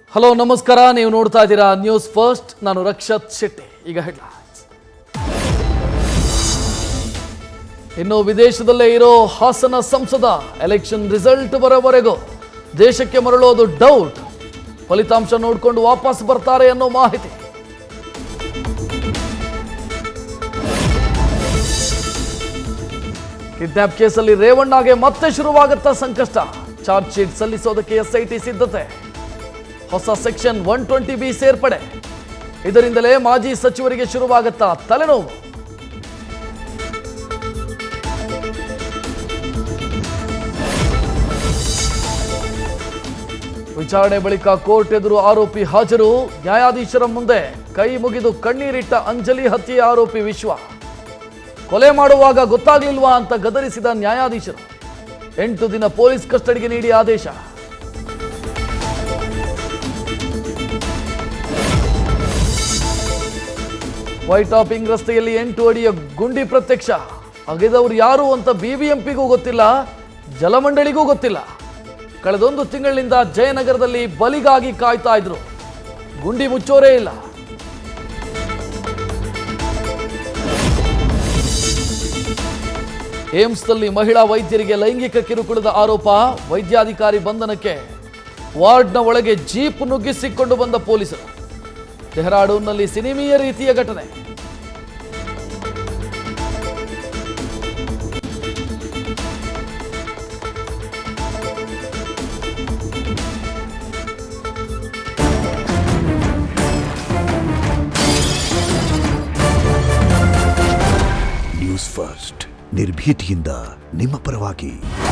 hello ನಮಸ್ಕಾರ ನೀವು ನೋಡ್ತಾ ಇದ್ದೀರಾ ನ್ಯೂಸ್ ಫಸ್ಟ್ ನಾನು ರಕ್ಷತ್ ಶೆಟ್ಟಿ ಈಗ ಹೆಡ್ಲೈನ್ಸ್ ಇನ್ನು ವಿದೇಶದಲ್ಲೇ ಇರೋ ಹಾಸನ ಸಂಸದ ಎಲೆಕ್ಷನ್ ರಿಸಲ್ಟ್ ಬರೋವರೆಗೂ ದೇಶಕ್ಕೆ ಮರಳೋದು ಡೌಟ್ ಫಲಿತಾಂಶ ನೋಡಿಕೊಂಡು ವಾಪಸ್ ಬರ್ತಾರೆ ಅನ್ನೋ ಮಾಹಿತಿ ಕಿಡ್ನಾಪ್ ಕೇಸಲ್ಲಿ ರೇವಣ್ಣಗೆ ಮತ್ತೆ ಶುರುವಾಗುತ್ತಾ ಸಂಕಷ್ಟ ಚಾರ್ಜ್ ಶೀಟ್ ಸಲ್ಲಿಸೋದಕ್ಕೆ ಎಸ್ಐಟಿ ಸಿದ್ಧತೆ ಹೊಸ ಸೆಕ್ಷನ್ ಒನ್ ಟ್ವೆಂಟಿ ಬಿ ಸೇರ್ಪಡೆ ಇದರಿಂದಲೇ ಮಾಜಿ ಸಚಿವರಿಗೆ ಶುರುವಾಗುತ್ತಾ ತಲೆನೋವು ವಿಚಾರಣೆ ಬಳಿಕ ಕೋರ್ಟ್ ಎದುರು ಆರೋಪಿ ಹಾಜರು ನ್ಯಾಯಾಧೀಶರ ಮುಂದೆ ಕೈ ಮುಗಿದು ಕಣ್ಣೀರಿಟ್ಟ ಅಂಜಲಿ ಹತ್ಯೆ ಆರೋಪಿ ವಿಶ್ವ ಕೊಲೆ ಮಾಡುವಾಗ ಗೊತ್ತಾಗ್ಲಿಲ್ವಾ ಅಂತ ಗದರಿಸಿದ ನ್ಯಾಯಾಧೀಶರು ಎಂಟು ದಿನ ಪೊಲೀಸ್ ಕಸ್ಟಡಿಗೆ ನೀಡಿ ಆದೇಶ ವೈಟ್ ಟಾಪಿಂಗ್ ರಸ್ತೆಯಲ್ಲಿ ಎಂಟು ಅಡಿಯ ಗುಂಡಿ ಪ್ರತ್ಯಕ್ಷ ಅಗೆದವರು ಯಾರು ಅಂತ ಬಿಬಿಎಂಪಿಗೂ ಗೊತ್ತಿಲ್ಲ ಜಲಮಂಡಳಿಗೂ ಗೊತ್ತಿಲ್ಲ ಕಳೆದೊಂದು ತಿಂಗಳಿನಿಂದ ಜಯನಗರದಲ್ಲಿ ಬಲಿಗಾಗಿ ಕಾಯ್ತಾ ಇದ್ರು ಗುಂಡಿ ಮುಚ್ಚೋರೇ ಇಲ್ಲ ಏಮ್ಸ್ನಲ್ಲಿ ಮಹಿಳಾ ವೈದ್ಯರಿಗೆ ಲೈಂಗಿಕ ಕಿರುಕುಳದ ಆರೋಪ ವೈದ್ಯಾಧಿಕಾರಿ ಬಂಧನಕ್ಕೆ ವಾರ್ಡ್ನ ಒಳಗೆ ಜೀಪ್ ನುಗ್ಗಿಸಿಕೊಂಡು ಬಂದ ಪೊಲೀಸರು ಡೆಹ್ರಾಡೂನ್ನಲ್ಲಿ ಸಿನಿಮೀಯ ರೀತಿಯ ಘಟನೆ ನ್ಯೂಸ್ ಫಸ್ಟ್ ನಿರ್ಭೀತಿಯಿಂದ ನಿಮ್ಮ ಪರವಾಗಿ